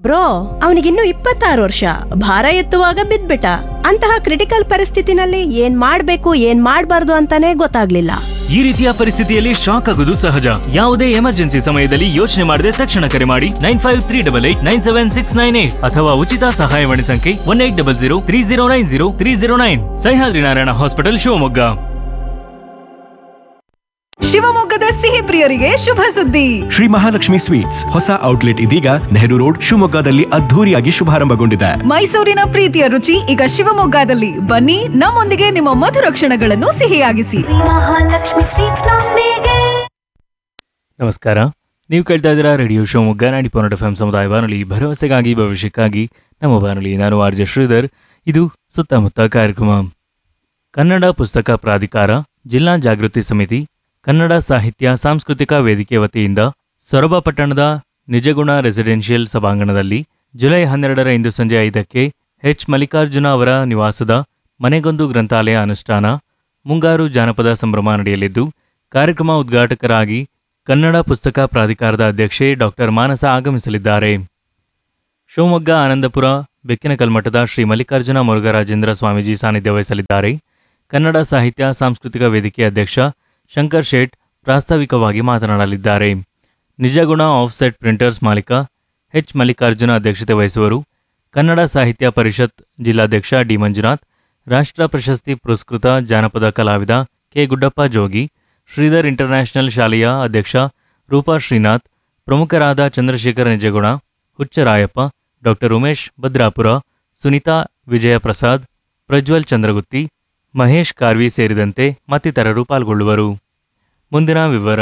bro ಅವನಿಗಿನ್ನು ಇಪ್ಪತ್ತಾರು ವರ್ಷ ಭಾರ ಎತ್ತುವಾಗ ಬಿದ್ಬಿಟ್ಟ ಅಂತಹ ಕ್ರಿಟಿಕಲ್ ಪರಿಸ್ಥಿತಿನಲ್ಲಿ ಏನ್ ಮಾಡ್ಬೇಕು ಏನ್ ಮಾಡ್ಬಾರ್ದು ಅಂತಾನೆ ಗೊತ್ತಾಗ್ಲಿಲ್ಲ ಈ ರೀತಿಯ ಪರಿಸ್ಥಿತಿಯಲ್ಲಿ ಶಾಕ್ ಆಗುವುದು ಸಹಜ ಯಾವುದೇ ಎಮರ್ಜೆನ್ಸಿ ಸಮಯದಲ್ಲಿ ಯೋಚನೆ ಮಾಡದೆ ತಕ್ಷಣ ಕರೆ ಮಾಡಿ nine five three double eight nine seven six nine eight ಅಥವಾ ಉಚಿತ ಸಹಾಯವಾಣಿ ಸಂಖ್ಯೆ one eight double zero three zero nine zero three zero nine Sahyadri Narayana hospital Shivamogga ಶಿವಮೊಗ್ಗದ ಸಿಹಿ ಪ್ರಿಯರಿಗೆ ಶುಭ ಸುದ್ದಿ ಶ್ರೀ ಮಹಾಲಕ್ಷ್ಮಿ ಸ್ವೀಟ್ಸ್ ಹೊಸ ಔಟ್ಲೆಟ್ ಇದೀಗ ನೆಹರು ರೋಡ್ ಶಿವಮೊಗ್ಗದಲ್ಲಿ ಅದ್ಧೂರಿಯಾಗಿ ಶುಭಾರಂಭಗೊಂಡಿದೆ ಮೈಸೂರಿನ ಪ್ರೀತಿಯ ರುಚಿ ಈಗ ಶಿವಮೊಗ್ಗದಲ್ಲಿ ಬನ್ನಿ ನಮ್ಮೊಂದಿಗೆ ನಿಮ್ಮ ಮಧುರ ಕ್ಷಣಗಳನ್ನು ಸಿಹಿಯಾಗಿಸಿ ಮಹಾಲಕ್ಷ್ಮಿ ಸ್ವೀಟ್ಸ್ ನೊಂದಿಗೆ ನಮಸ್ಕಾರ ನೀವು ಕೇಳ್ತಾ ಇದ್ದೀರಾ ರೇಡಿಯೋ ಶಿವಮೊಗ್ಗ ನಾಡಿ ಪೋನಟ್ ಎಫ್ ಎಂ ಸಮುದಾಯ ಬಾನುಲಿ ಭರವಸೆಗಾಗಿ ಭವಿಷ್ಯಕ್ಕಾಗಿ ನಮ್ಮ ಬಾನುಲಿ ನಾನು ಆರ್ ಜೆ ಶ್ರೀಧರ್ ಇದು ಸುತ್ತಮುತ್ತ ಕಾರ್ಯಕ್ರಮ ಕನ್ನಡ ಪುಸ್ತಕ ಪ್ರಾಧಿಕಾರ ಜಿಲ್ಲಾ ಜಾಗೃತಿ ಸಮಿತಿ ಕನ್ನಡ ಸಾಹಿತ್ಯ ಸಾಂಸ್ಕೃತಿಕ ವೇದಿಕೆ ವತಿಯಿಂದ ಸೊರಬ ಪಟ್ಟಣದ ನಿಜಗುಣ ರೆಸಿಡೆನ್ಷಿಯಲ್ ಸಭಾಂಗಣದಲ್ಲಿ ಜುಲೈ ಹನ್ನೆರಡರ ಇಂದು ಸಂಜೆ ಐದಕ್ಕೆ ಎಚ್ ಮಲ್ಲಿಕಾರ್ಜುನ ಅವರ ನಿವಾಸದ ಮನೆಗೊಂದು ಗ್ರಂಥಾಲಯ ಅನುಷ್ಠಾನ ಮುಂಗಾರು ಜಾನಪದ ಸಂಭ್ರಮ ನಡೆಯಲಿದ್ದು ಕಾರ್ಯಕ್ರಮ ಉದ್ಘಾಟಕರಾಗಿ ಕನ್ನಡ ಪುಸ್ತಕ ಪ್ರಾಧಿಕಾರದ ಅಧ್ಯಕ್ಷೆ ಡಾಕ್ಟರ್ ಮಾನಸ ಆಗಮಿಸಲಿದ್ದಾರೆ ಶಿವಮೊಗ್ಗ ಆನಂದಪುರ ಬೆಕ್ಕಿನಕಲ್ಮಠದ ಶ್ರೀ ಮಲ್ಲಿಕಾರ್ಜುನ ಮುರುಘರಾಜೇಂದ್ರ ಸ್ವಾಮೀಜಿ ಸಾನ್ನಿಧ್ಯ ವಹಿಸಲಿದ್ದಾರೆ ಕನ್ನಡ ಸಾಹಿತ್ಯ ಸಾಂಸ್ಕೃತಿಕ ವೇದಿಕೆ ಅಧ್ಯಕ್ಷ ಶಂಕರ್ ಶೇಟ್ ಪ್ರಾಸ್ತಾವಿಕವಾಗಿ ಮಾತನಾಡಲಿದ್ದಾರೆ ನಿಜಗುಣ ಆಫ್ಸೆಟ್ ಪ್ರಿಂಟರ್ಸ್ ಮಾಲೀಕ ಎಚ್ ಮಲ್ಲಿಕಾರ್ಜುನ ಅಧ್ಯಕ್ಷತೆ ವಹಿಸುವರು ಕನ್ನಡ ಸಾಹಿತ್ಯ ಪರಿಷತ್ ಜಿಲ್ಲಾಧ್ಯಕ್ಷ ಡಿ ಮಂಜುನಾಥ್ ರಾಷ್ಟ್ರ ಪ್ರಶಸ್ತಿ ಪುರಸ್ಕೃತ ಜಾನಪದ ಕಲಾವಿದ ಕೆ ಗುಡ್ಡಪ್ಪ ಜೋಗಿ ಶ್ರೀಧರ್ ಇಂಟರ್ನ್ಯಾಷನಲ್ ಶಾಲೆಯ ಅಧ್ಯಕ್ಷ ರೂಪಾ ಶ್ರೀನಾಥ್ ಪ್ರಮುಖರಾದ ಚಂದ್ರಶೇಖರ ನಿಜಗುಣ ಹುಚ್ಚರಾಯಪ್ಪ ಡಾಕ್ಟರ್ ಉಮೇಶ್ ಭದ್ರಾಪುರ ಸುನೀತಾ ವಿಜಯಪ್ರಸಾದ್ ಪ್ರಜ್ವಲ್ ಚಂದ್ರಗುತ್ತಿ ಮಹೇಶ್ ಕಾರ್ವಿ ಸೇರಿದಂತೆ ಮತ್ತಿತರರು ಪಾಲ್ಗೊಳ್ಳುವರು ಮುಂದಿನ ವಿವರ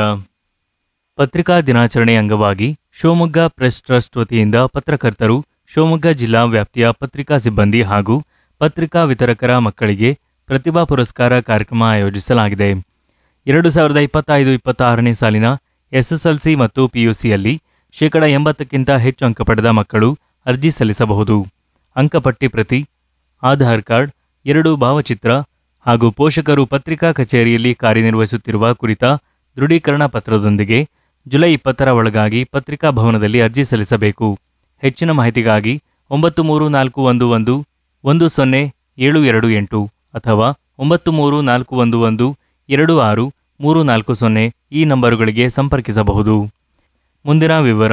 ಪತ್ರಿಕಾ ದಿನಾಚರಣೆ ಅಂಗವಾಗಿ ಶಿವಮೊಗ್ಗ ಪ್ರೆಸ್ ಟ್ರಸ್ಟ್ ವತಿಯಿಂದ ಪತ್ರಕರ್ತರು ಶಿವಮೊಗ್ಗ ಜಿಲ್ಲಾ ವ್ಯಾಪ್ತಿಯ ಪತ್ರಿಕಾ ಸಿಬ್ಬಂದಿ ಹಾಗೂ ಪತ್ರಿಕಾ ವಿತರಕರ ಮಕ್ಕಳಿಗೆ ಪ್ರತಿಭಾ ಪುರಸ್ಕಾರ ಕಾರ್ಯಕ್ರಮ ಆಯೋಜಿಸಲಾಗಿದೆ ಎರಡು ಸಾವಿರದ ಇಪ್ಪತ್ತೈದು ಇಪ್ಪತ್ತಾರನೇ ಸಾಲಿನ ಎಸ್ಎಸ್ಎಲ್ಸಿ ಮತ್ತು ಪಿಯುಸಿಯಲ್ಲಿ ಶೇಕಡ ಎಂಬತ್ತಕ್ಕಿಂತ ಹೆಚ್ಚು ಅಂಕ ಪಡೆದ ಮಕ್ಕಳು ಅರ್ಜಿ ಸಲ್ಲಿಸಬಹುದು ಅಂಕಪಟ್ಟಿ ಪ್ರತಿ ಆಧಾರ್ ಕಾರ್ಡ್ ಎರಡು ಭಾವಚಿತ್ರ ಹಾಗೂ ಪೋಷಕರು ಪತ್ರಿಕಾ ಕಚೇರಿಯಲ್ಲಿ ಕಾರ್ಯನಿರ್ವಹಿಸುತ್ತಿರುವ ಕುರಿತ ದೃಢೀಕರಣ ಪತ್ರದೊಂದಿಗೆ ಜುಲೈ ಇಪ್ಪತ್ತರ ಒಳಗಾಗಿ ಪತ್ರಿಕಾ ಭವನದಲ್ಲಿ ಅರ್ಜಿ ಸಲ್ಲಿಸಬೇಕು ಹೆಚ್ಚಿನ ಮಾಹಿತಿಗಾಗಿ ಒಂಬತ್ತು ಮೂರು ನಾಲ್ಕು ಒಂದು ಒಂದು ಒಂದು ಸೊನ್ನೆ ಏಳು ಎರಡು ಎಂಟು ಅಥವಾ ಒಂಬತ್ತು ಮೂರು ನಾಲ್ಕು ಒಂದು ಒಂದು ಎರಡು ಆರು ಮೂರು ನಾಲ್ಕು ಸೊನ್ನೆ ಈ ನಂಬರುಗಳಿಗೆ ಸಂಪರ್ಕಿಸಬಹುದು ಮುಂದಿನ ವಿವರ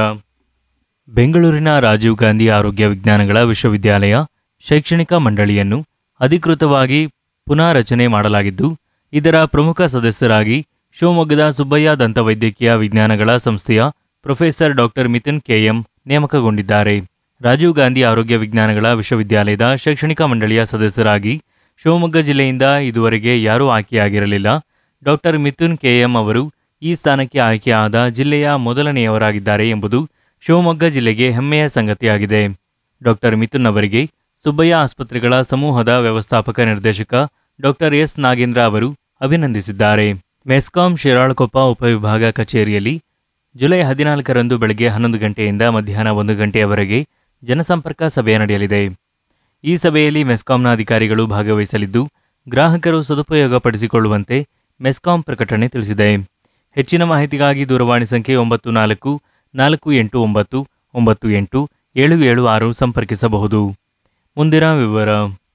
ಬೆಂಗಳೂರಿನ ರಾಜೀವ್ ಗಾಂಧಿ ಆರೋಗ್ಯ ವಿಜ್ಞಾನಗಳ ವಿಶ್ವವಿದ್ಯಾಲಯ ಶೈಕ್ಷಣಿಕ ಮಂಡಳಿಯನ್ನು ಅಧಿಕೃತವಾಗಿ ಪುನಾರಚನೆ ಮಾಡಲಾಗಿದ್ದು ಇದರ ಪ್ರಮುಖ ಸದಸ್ಯರಾಗಿ ಶಿವಮೊಗ್ಗದ ಸುಬ್ಬಯ್ಯ ದಂತವೈದ್ಯಕೀಯ ವಿಜ್ಞಾನಗಳ ಸಂಸ್ಥೆಯ ಪ್ರೊಫೆಸರ್ ಡಾಕ್ಟರ್ ಮಿಥುನ್ ಕೆಎಂ ನೇಮಕಗೊಂಡಿದ್ದಾರೆ ರಾಜೀವ್ ಗಾಂಧಿ ಆರೋಗ್ಯ ವಿಜ್ಞಾನಗಳ ವಿಶ್ವವಿದ್ಯಾಲಯದ ಶೈಕ್ಷಣಿಕ ಮಂಡಳಿಯ ಸದಸ್ಯರಾಗಿ ಶಿವಮೊಗ್ಗ ಜಿಲ್ಲೆಯಿಂದ ಇದುವರೆಗೆ ಯಾರೂ ಆಯ್ಕೆಯಾಗಿರಲಿಲ್ಲ ಡಾಕ್ಟರ್ ಮಿಥುನ್ ಕೆಎಂ ಅವರು ಈ ಸ್ಥಾನಕ್ಕೆ ಆಯ್ಕೆಯಾದ ಜಿಲ್ಲೆಯ ಮೊದಲನೆಯವರಾಗಿದ್ದಾರೆ ಎಂಬುದು ಶಿವಮೊಗ್ಗ ಜಿಲ್ಲೆಗೆ ಹೆಮ್ಮೆಯ ಸಂಗತಿಯಾಗಿದೆ ಡಾಕ್ಟರ್ ಮಿಥುನ್ ಅವರಿಗೆ ಸುಬ್ಬಯ್ಯ ಆಸ್ಪತ್ರೆಗಳ ಸಮೂಹದ ವ್ಯವಸ್ಥಾಪಕ ನಿರ್ದೇಶಕ ಡಾಕ್ಟರ್ ಎಸ್ ನಾಗೇಂದ್ರ ಅವರು ಅಭಿನಂದಿಸಿದ್ದಾರೆ ಮೆಸ್ಕಾಂ ಶಿರಾಳಕೊಪ್ಪ ಉಪವಿಭಾಗ ಕಚೇರಿಯಲ್ಲಿ ಜುಲೈ ಹದಿನಾಲ್ಕರಂದು ಬೆಳಗ್ಗೆ ಹನ್ನೊಂದು ಗಂಟೆಯಿಂದ ಮಧ್ಯಾಹ್ನ ಒಂದು ಗಂಟೆಯವರೆಗೆ ಜನಸಂಪರ್ಕ ಸಭೆ ನಡೆಯಲಿದೆ ಈ ಸಭೆಯಲ್ಲಿ ಮೆಸ್ಕಾಂನ ಅಧಿಕಾರಿಗಳು ಭಾಗವಹಿಸಲಿದ್ದು ಗ್ರಾಹಕರು ಸದುಪಯೋಗಪಡಿಸಿಕೊಳ್ಳುವಂತೆ ಮೆಸ್ಕಾಂ ಪ್ರಕಟಣೆ ತಿಳಿಸಿದೆ ಹೆಚ್ಚಿನ ಮಾಹಿತಿಗಾಗಿ ದೂರವಾಣಿ ಸಂಖ್ಯೆ ಒಂಬತ್ತು ನಾಲ್ಕು ನಾಲ್ಕು ಎಂಟು ಒಂಬತ್ತು ಒಂಬತ್ತು ಎಂಟು ಏಳು ಏಳು ಆರು ಸಂಪರ್ಕಿಸಬಹುದು ಮುಂದಿನ ವಿವರ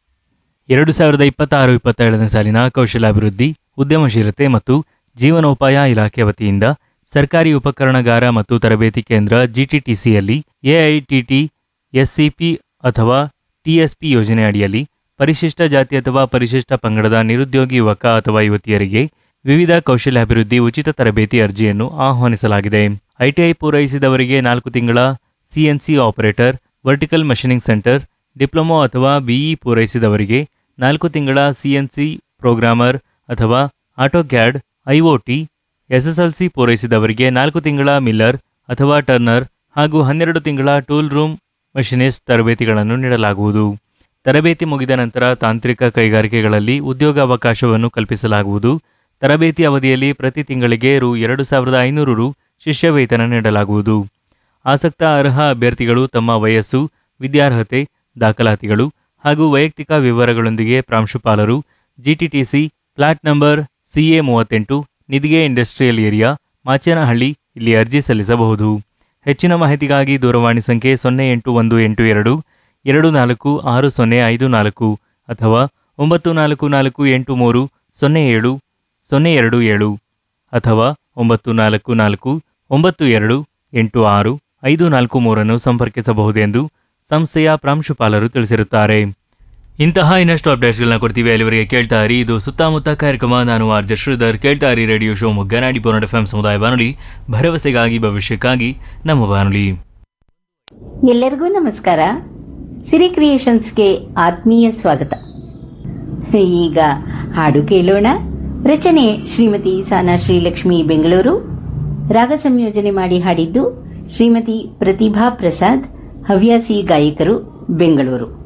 ಎರಡು ಸಾವಿರದ ಇಪ್ಪತ್ತಾರು ಇಪ್ಪತ್ತೇಳನೇ ಸಾಲಿನ ಕೌಶಲಾಭಿವೃದ್ಧಿ ಉದ್ಯಮಶೀಲತೆ ಮತ್ತು ಜೀವನೋಪಾಯ ಇಲಾಖೆ ವತಿಯಿಂದ ಸರ್ಕಾರಿ ಉಪಕರಣಗಾರ ಮತ್ತು ತರಬೇತಿ ಕೇಂದ್ರ ಜಿಟಿಟಿಸಿಯಲ್ಲಿ ಎಐಟಿಟಿ ಎಸ್ಸಿಪಿ ಅಥವಾ ಟಿಎಸ್ಪಿ ಯೋಜನೆ ಅಡಿಯಲ್ಲಿ ಪರಿಶಿಷ್ಟ ಜಾತಿ ಅಥವಾ ಪರಿಶಿಷ್ಟ ಪಂಗಡದ ನಿರುದ್ಯೋಗಿ ಯುವಕ ಅಥವಾ ಯುವತಿಯರಿಗೆ ವಿವಿಧ ಕೌಶಲ್ಯಾಭಿವೃದ್ಧಿ ಉಚಿತ ತರಬೇತಿ ಅರ್ಜಿಯನ್ನು ಆಹ್ವಾನಿಸಲಾಗಿದೆ ಐಟಿಐ ಪೂರೈಸಿದವರಿಗೆ ನಾಲ್ಕು ತಿಂಗಳ CNC operator vertical machining centre diploma ಅಥವಾ ಬಿಇ ಪೂರೈಸಿದವರಿಗೆ ನಾಲ್ಕು ತಿಂಗಳ ಸಿಎನ್ಸಿ ಪ್ರೋಗ್ರಾಮರ್ ಅಥವಾ ಆಟೋಕ್ಯಾಡ್ ಐಒಟಿ ಎಸ್ಎಸ್ಎಲ್ಸಿ ಪೂರೈಸಿದವರಿಗೆ ನಾಲ್ಕು ತಿಂಗಳ ಮಿಲ್ಲರ್ ಅಥವಾ ಟರ್ನರ್ ಹಾಗೂ ಹನ್ನೆರಡು ತಿಂಗಳ ಟೂಲ್ ರೂಮ್ ಮಷಿನಿಸ್ಟ್ ತರಬೇತಿಗಳನ್ನು ನೀಡಲಾಗುವುದು ತರಬೇತಿ ಮುಗಿದ ನಂತರ ತಾಂತ್ರಿಕ ಕೈಗಾರಿಕೆಗಳಲ್ಲಿ ಉದ್ಯೋಗಾವಕಾಶವನ್ನು ಕಲ್ಪಿಸಲಾಗುವುದು ತರಬೇತಿ ಅವಧಿಯಲ್ಲಿ ಪ್ರತಿ ತಿಂಗಳಿಗೆ ರು ಎರಡು ಸಾವಿರದ ಐನೂರು ರು ಶಿಷ್ಯ ವೇತನ ನೀಡಲಾಗುವುದು ಆಸಕ್ತ ಅರ್ಹ ಅಭ್ಯರ್ಥಿಗಳು ತಮ್ಮ ವಯಸ್ಸು ವಿದ್ಯಾರ್ಹತೆ ದಾಖಲಾತಿಗಳು ಹಾಗೂ ವೈಯಕ್ತಿಕ ವಿವರಗಳೊಂದಿಗೆ ಪ್ರಾಂಶುಪಾಲರು ಜಿಟಿಟಿಸಿ ಫ್ಲಾಟ್ ನಂಬರ್ ಸಿಎ ಮೂವತ್ತೆಂಟು ನಿಧಿಗೆ ಇಂಡಸ್ಟ್ರಿಯಲ್ ಏರಿಯಾ ಮಾಚೇನಹಳ್ಳಿ ಇಲ್ಲಿ ಅರ್ಜಿ ಸಲ್ಲಿಸಬಹುದು ಹೆಚ್ಚಿನ ಮಾಹಿತಿಗಾಗಿ ದೂರವಾಣಿ ಸಂಖ್ಯೆ ಸೊನ್ನೆ ಎಂಟು ಒಂದು ಎಂಟು ಎರಡು ಎರಡು ನಾಲ್ಕು ಆರು ಸೊನ್ನೆ ಐದು ನಾಲ್ಕು ಅಥವಾ ಒಂಬತ್ತು ನಾಲ್ಕು ನಾಲ್ಕು ಎಂಟು ಮೂರು ಸೊನ್ನೆ ಏಳು ಸೊನ್ನೆ ಎರಡು ಏಳು ಅಥವಾ ಒಂಬತ್ತು ನಾಲ್ಕು ನಾಲ್ಕು ಒಂಬತ್ತು ಎರಡು ಎಂಟು ಆರು ಐದು ನಾಲ್ಕು ಮೂರನ್ನು ಸಂಪರ್ಕಿಸಬಹುದೆಂದು ಸಂಸ್ಥೆಯ ಪ್ರಾಂಶುಪಾಲರು ತಿಳಿಸಿರುತ್ತಾರೆ ಇಂತಹ ಇನ್ನಷ್ಟು ಅಪ್ಡೇಟ್ಸ್ಗಳನ್ನ ಕೊಡ್ತೀವಿ ಅಲ್ಲಿವರೆಗೆ ಕೇಳ್ತಾ ಇರಿ ಇದು ಸುತ್ತಮುತ್ತ ಕಾರ್ಯಕ್ರಮ ನಾನು ಆರ್ ಜೆ ಶ್ರೀಧರ್ ಕೇಳ್ತಾ ಇರಿ ರೇಡಿಯೋ ಶೋ ಮುಗ್ಗನಾಡಿ ಪೋರ್ನೆಟ್ ಎಫ್ ಸಮುದಾಯ ಬಾನುಲಿ ಭರವಸೆಗಾಗಿ ಭವಿಷ್ಯಕ್ಕಾಗಿ ನಮ್ಮ ಬಾನುಲಿ ಎಲ್ಲರಿಗೂ ನಮಸ್ಕಾರ ಸಿರಿ ಕ್ರಿಯೇಷನ್ಸ್ಗೆ ಆತ್ಮೀಯ ಸ್ವಾಗತ ಈಗ ಹಾಡು ಕೇಳೋಣ ರಚನೆ ಶ್ರೀಮತಿ ಸಾನಾ ಶ್ರೀಲಕ್ಷ್ಮಿ ಬೆಂಗಳೂರು ರಾಗ ಸಂಯೋಜನೆ ಮಾಡಿ ಹಾಡಿದ್ದು ಶ್ರೀಮತಿ ಪ್ರತಿಭಾ ಪ್ರಸಾದ್ ಹವ್ಯಾಸಿ ಗಾಯಕರು ಬೆಂಗಳೂರು